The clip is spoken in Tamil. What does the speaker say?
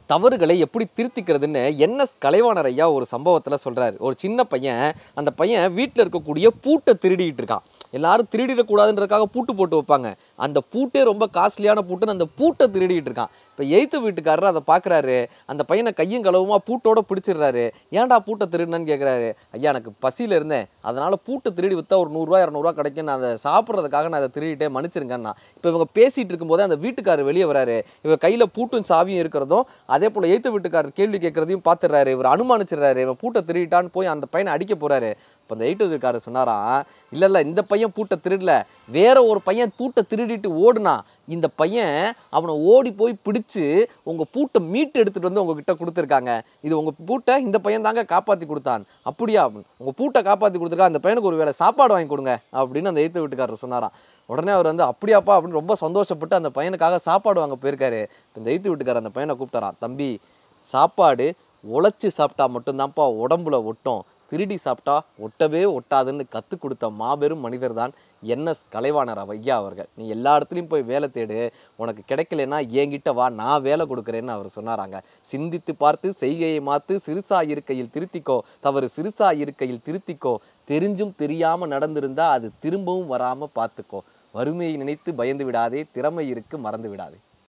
தவறுகளை எப்படி திருத்திக்கிறதுன்னு என்எஸ் கலைவாணர் ஐயா ஒரு சம்பவத்தில் சொல்கிறாரு ஒரு சின்ன பையன் அந்த பையன் வீட்டில் இருக்கக்கூடிய பூட்டை திருடிட்டு இருக்கான் எல்லாரும் திருடிடக்கூடாதுன்றதுக்காக பூட்டு போட்டு வைப்பாங்க அந்த பூட்டே ரொம்ப காஸ்ட்லியான பூட்டுன்னு அந்த பூட்டை திருடிட்டு இருக்கான் இப்போ எய்த்து வீட்டுக்காரர் அதை பார்க்குறாரு அந்த பையனை கையும் களவுமா பூட்டோட பிடிச்சிடுறாரு ஏன்டா பூட்டை திருடுனன்னு கேட்குறாரு ஐயா எனக்கு பசியில் இருந்தேன் அதனால் பூட்டை திருடி விற்றா ஒரு நூறுரூவா இரநூறுவா கிடைக்கும் நான் அதை சாப்பிட்றதுக்காக நான் அதை திருடிட்டே மன்னிச்சிருங்கண்ணா இப்போ இவங்க பேசிகிட்டு இருக்கும்போதே அந்த வீட்டுக்காரர் வெளியே வராரு இவர் கையில் பூட்டும் சாவியும் இருக்கிறதும் அதே போல் எய்த்து வீட்டுக்காரர் கேள்வி கேட்குறதையும் பார்த்துடுறாரு இவர் அனுமானிச்சிடுறாரு இவன் பூட்டை திருடிட்டான்னு போய் அந்த பையனை அடிக்க போகிறாரு இப்போ அந்த எயிட்டு வீட்டுக்காரர் சொன்னாராம் இல்லை இல்லை இந்த பையன் பூட்டை திருடல வேற ஒரு பையன் பூட்டை திருடிட்டு ஓடுனா இந்த பையன் அவனை ஓடி போய் பிடிச்சு உங்கள் பூட்டை மீட்டு எடுத்துகிட்டு வந்து உங்ககிட்ட கொடுத்துருக்காங்க இது உங்கள் பூட்டை இந்த பையன் தாங்க காப்பாற்றி கொடுத்தான் அப்படியா உங்கள் பூட்டை காப்பாற்றி கொடுத்துருக்கா அந்த பையனுக்கு ஒரு வேளை சாப்பாடு வாங்கி கொடுங்க அப்படின்னு அந்த எய்த்து வீட்டுக்காரர் சொன்னாராம் உடனே அவர் வந்து அப்படியாப்பா அப்படின்னு ரொம்ப சந்தோஷப்பட்டு அந்த பையனுக்காக சாப்பாடு வாங்க போயிருக்காரு இந்த எய்த்து வீட்டுக்காரர் அந்த பையனை கூப்பிட்டாராம் தம்பி சாப்பாடு உழைச்சி சாப்பிட்டா மட்டும்தான்ப்பா உடம்புல ஒட்டும் திருடி சாப்பிட்டா ஒட்டவே ஒட்டாதுன்னு கற்றுக் கொடுத்த மாபெரும் மனிதர் தான் என்எஸ் கலைவாணர் ஐயா அவர்கள் நீ எல்லா இடத்துலையும் போய் வேலை தேடு உனக்கு கிடைக்கலன்னா என்கிட்ட வா நான் வேலை கொடுக்குறேன்னு அவர் சொன்னாராங்க சிந்தித்து பார்த்து செய்கையை மாத்து சிறுசா இருக்கையில் திருத்திக்கோ தவறு சிறுசா இருக்கையில் திருத்திக்கோ தெரிஞ்சும் தெரியாம நடந்திருந்தா அது திரும்பவும் வராம பார்த்துக்கோ வறுமையை நினைத்து பயந்து விடாதே திறமை இருக்கு மறந்து விடாதே